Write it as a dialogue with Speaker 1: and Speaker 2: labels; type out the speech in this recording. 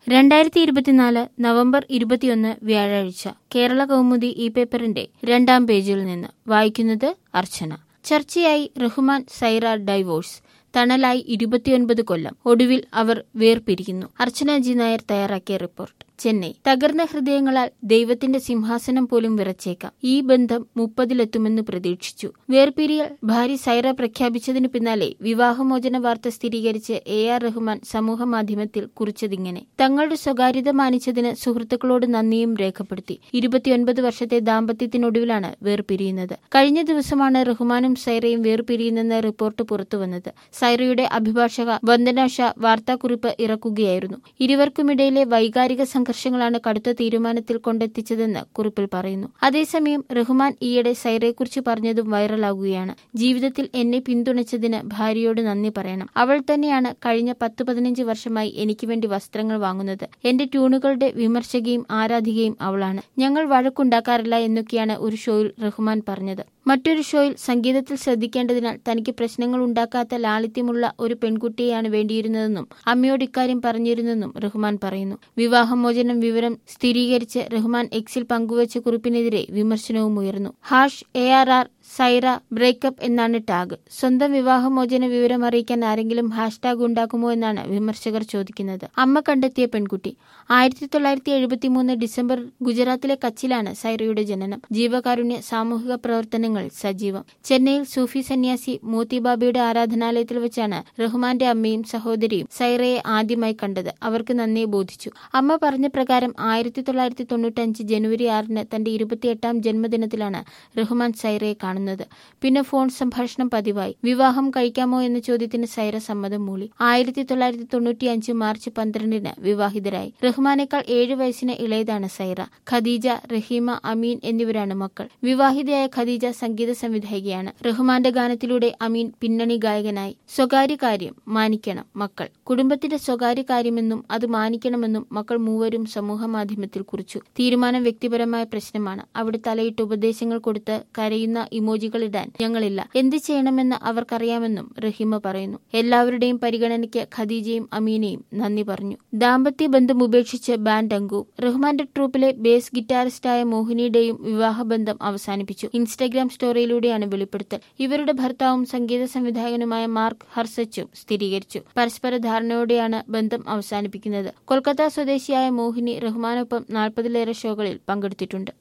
Speaker 1: രണ്ടായിരത്തി ഇരുപത്തിനാല് നവംബർ ഇരുപത്തിയൊന്ന് വ്യാഴാഴ്ച കേരള കൗമുദി ഈ പേപ്പറിന്റെ രണ്ടാം പേജിൽ നിന്ന് വായിക്കുന്നത് അർച്ചന ചർച്ചയായി റഹ്മാൻ സൈറ ഡൈവോഴ്സ് തണലായി ഇരുപത്തിയൊൻപത് കൊല്ലം ഒടുവിൽ അവർ വേർപിരിക്കുന്നു അർച്ചന ജി നായർ തയ്യാറാക്കിയ റിപ്പോർട്ട് ചെന്നൈ തകർന്ന ഹൃദയങ്ങളാൽ ദൈവത്തിന്റെ സിംഹാസനം പോലും വിറച്ചേക്കാം ഈ ബന്ധം മുപ്പതിലെത്തുമെന്ന് പ്രതീക്ഷിച്ചു വേർപിരിയൽ ഭാര്യ സൈറ പ്രഖ്യാപിച്ചതിനു പിന്നാലെ വിവാഹമോചന വാർത്ത സ്ഥിരീകരിച്ച് എ ആർ റഹ്മാൻ സമൂഹമാധ്യമത്തിൽ കുറിച്ചതിങ്ങനെ തങ്ങളുടെ സ്വകാര്യത മാനിച്ചതിന് സുഹൃത്തുക്കളോട് നന്ദിയും രേഖപ്പെടുത്തി ഇരുപത്തിയൊൻപത് വർഷത്തെ ദാമ്പത്യത്തിനൊടുവിലാണ് വേർപിരിയുന്നത് കഴിഞ്ഞ ദിവസമാണ് റഹ്മാനും സൈറയും വേർപിരിയുന്നെന്ന റിപ്പോർട്ട് പുറത്തുവന്നത് സൈറയുടെ അഭിഭാഷക വന്ദന ഷാ വാർത്താക്കുറിപ്പ് ഇറക്കുകയായിരുന്നു ഇരുവർക്കുമിടയിലെ വൈകാരിക സംഘർഷങ്ങളാണ് കടുത്ത തീരുമാനത്തിൽ കൊണ്ടെത്തിച്ചതെന്ന് കുറിപ്പിൽ പറയുന്നു അതേസമയം റഹ്മാൻ ഈയിടെ സൈറയെക്കുറിച്ച് പറഞ്ഞതും വൈറലാകുകയാണ് ജീവിതത്തിൽ എന്നെ പിന്തുണച്ചതിന് ഭാര്യയോട് നന്ദി പറയണം അവൾ തന്നെയാണ് കഴിഞ്ഞ പത്ത് പതിനഞ്ച് വർഷമായി എനിക്ക് വേണ്ടി വസ്ത്രങ്ങൾ വാങ്ങുന്നത് എന്റെ ട്യൂണുകളുടെ വിമർശകയും ആരാധികയും അവളാണ് ഞങ്ങൾ വഴക്കുണ്ടാക്കാറില്ല എന്നൊക്കെയാണ് ഒരു ഷോയിൽ റഹ്മാൻ പറഞ്ഞത് മറ്റൊരു ഷോയിൽ സംഗീതത്തിൽ ശ്രദ്ധിക്കേണ്ടതിനാൽ തനിക്ക് പ്രശ്നങ്ങൾ ഉണ്ടാക്കാത്ത ലാളിത്യമുള്ള ഒരു പെൺകുട്ടിയെയാണ് വേണ്ടിയിരുന്നതെന്നും അമ്മയോട് ഇക്കാര്യം പറഞ്ഞിരുന്നെന്നും റഹ്മാൻ പറയുന്നു വിവാഹമോചനം വിവരം സ്ഥിരീകരിച്ച് റഹ്മാൻ എക്സിൽ പങ്കുവച്ച കുറിപ്പിനെതിരെ വിമർശനവും ഉയർന്നു hash A R R Saira breakup എന്നാണ് ടാഗ് സ്വന്തം വിവാഹമോചന വിവരം അറിയിക്കാൻ ആരെങ്കിലും ഹാഷ്ടാഗ് ഉണ്ടാക്കുമോ എന്നാണ് വിമർശകർ ചോദിക്കുന്നത് അമ്മ കണ്ടെത്തിയ പെൺകുട്ടി ആയിരത്തി തൊള്ളായിരത്തി എഴുപത്തിമൂന്ന് ഡിസംബർ ഗുജറാത്തിലെ കച്ചിലാണ് സൈറയുടെ ജനനം ജീവകാരുണ്യ സാമൂഹിക പ്രവർത്തനങ്ങൾ സജീവം ചെന്നൈയിൽ സൂഫി സന്യാസി മോത്തിബാബയുടെ ആരാധനാലയത്തിൽ വെച്ചാണ് റഹ്മാന്റെ അമ്മയും സഹോദരിയും സൈറയെ ആദ്യമായി കണ്ടത് അവർക്ക് നന്ദിയെ ബോധിച്ചു അമ്മ പറഞ്ഞ പ്രകാരം ആയിരത്തി തൊള്ളായിരത്തി തൊണ്ണൂറ്റഞ്ച് ജനുവരി ആറിന് തന്റെ ഇരുപത്തിയെട്ടാം ജന്മദിനത്തിലാണ് റഹ്മാൻ സൈറയെ കാണുന്നത് പിന്നെ ഫോൺ സംഭാഷണം പതിവായി വിവാഹം കഴിക്കാമോ എന്ന ചോദ്യത്തിന് സൈറ സമ്മതം മൂളി ആയിരത്തി തൊള്ളായിരത്തി തൊണ്ണൂറ്റി അഞ്ച് മാർച്ച് പന്ത്രണ്ടിന് വിവാഹിതരായി റഹ്മാനേക്കാൾ ഏഴു വയസ്സിന് ഇളയതാണ് സൈറ ഖദീജ റഹീമ അമീൻ എന്നിവരാണ് മക്കൾ വിവാഹിതയായ ഖദീജ സംഗീത സംവിധായികയാണ് റഹ്മാന്റെ ഗാനത്തിലൂടെ അമീൻ പിന്നണി ഗായകനായി സ്വകാര്യ കാര്യം മാനിക്കണം മക്കൾ കുടുംബത്തിന്റെ സ്വകാര്യ കാര്യമെന്നും അത് മാനിക്കണമെന്നും മക്കൾ മൂവരും സമൂഹ മാധ്യമത്തിൽ കുറിച്ചു തീരുമാനം വ്യക്തിപരമായ പ്രശ്നമാണ് അവിടെ തലയിട്ട് ഉപദേശങ്ങൾ കൊടുത്ത് കരയുന്ന ഇമോജികൾ ഇടാൻ ഞങ്ങളില്ല എന്ത് ചെയ്യണമെന്ന് അവർക്കറിയാമെന്നും റഹീമ പറയുന്നു എല്ലാവരുടെയും പരിഗണനയ്ക്ക് ഖദീജയും അമീനയും നന്ദി പറഞ്ഞു ദാമ്പത്യ ബന്ധം ഉപേക്ഷിച്ച് ബാൻഡ് അംഗവും റഹ്മാന്റെ ട്രൂപ്പിലെ ബേസ് ഗിറ്റാറിസ്റ്റായ മോഹിനിയുടെയും വിവാഹബന്ധം അവസാനിപ്പിച്ചു ഇൻസ്റ്റഗ്രാം സ്റ്റോറിയിലൂടെയാണ് വെളിപ്പെടുത്തൽ ഇവരുടെ ഭർത്താവും സംഗീത സംവിധായകനുമായ മാർക്ക് ഹർസച്ചും സ്ഥിരീകരിച്ചു പരസ്പര ധാരണയോടെയാണ് ബന്ധം അവസാനിപ്പിക്കുന്നത് കൊൽക്കത്ത സ്വദേശിയായ മോഹിനി റഹ്മാനൊപ്പം നാൽപ്പതിലേറെ ഷോകളിൽ പങ്കെടുത്തിട്ടുണ്ട്